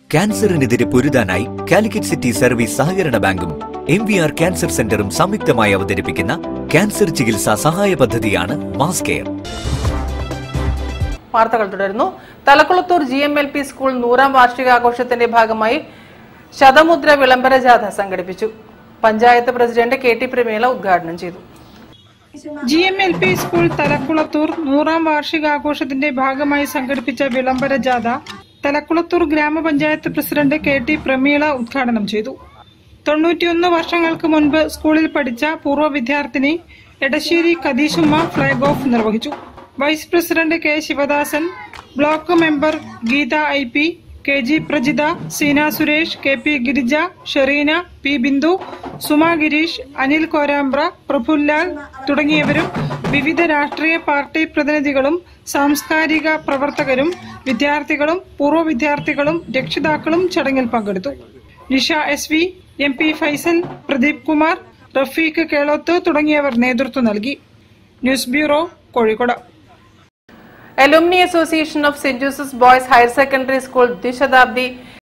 ക്യാൻസറിനെതിരെ പൊരുതാനായി Calicut city service സഹകരണ ബാങ്കും എം വി ആർ ക്യാൻസർ സെന്ററും സംയുക്തമായി അവതരിപ്പിക്കുന്ന ക്യാൻസർ ചികിത്സാ സഹായ പദ്ധതിയാണ് മാസ് കെയർ വാർത്തകൾ തുടരുന്നു Thalakkulathur G M L P school നൂറാം വാർഷികാഘോഷത്തിന്റെ ഭാഗമായി ശതമുദ്ര വിളംബര ജാഥ സംഘടിപ്പിച്ചു panchayat president K T Prameela ഉദ്ഘാടനം ചെയ്തു G M L P school Thalakkulathur നൂറാം വാർഷികാഘോഷത്തിന്റെ ഭാഗമായി സംഘടിപ്പിച്ച വിളംബര ജാഥ തലക്കുളത്തൂർ ഗ്രാമപഞ്ചായത്ത് പ്രസിഡന്റ് കെ ടി പ്രമീള ഉദ്ഘാടനം ചെയ്തു തൊണ്ണൂറ്റിയൊന്ന് വർഷങ്ങൾക്ക് മുൻപ് സ്കൂളിൽ പഠിച്ച പൂർവ്വ വിദ്യാർത്ഥിനി എടശ്ശേരി കദീശുമ്മ ഫ്ളാഗ് ഓഫ് നിർവഹിച്ചു vice president K Sivadasan block member Geetha I P K G Prajitha Seena Suresh K P Girija Shereena P Bindu Suma Gireesh Anil Korambra Prafullal തുടങ്ങിയവരും വിവിധ രാഷ്ട്രീയ പാർട്ടി പ്രതിനിധികളും സാംസ്കാരിക പ്രവർത്തകരും വിദ്യാർത്ഥികളും പൂർവ്വ വിദ്യാർത്ഥികളും രക്ഷിതാക്കളും ചടങ്ങിൽ പങ്കെടുത്തു Nisha S V M P Faisal Pradeep Kumar Rafeeq Kelothu തുടങ്ങിയവർ നേതൃത്വം നൽകി news bureau Kozhikode alumni association of saint Joseph's boys higher secondary school ദ്വിശതാബ്ദി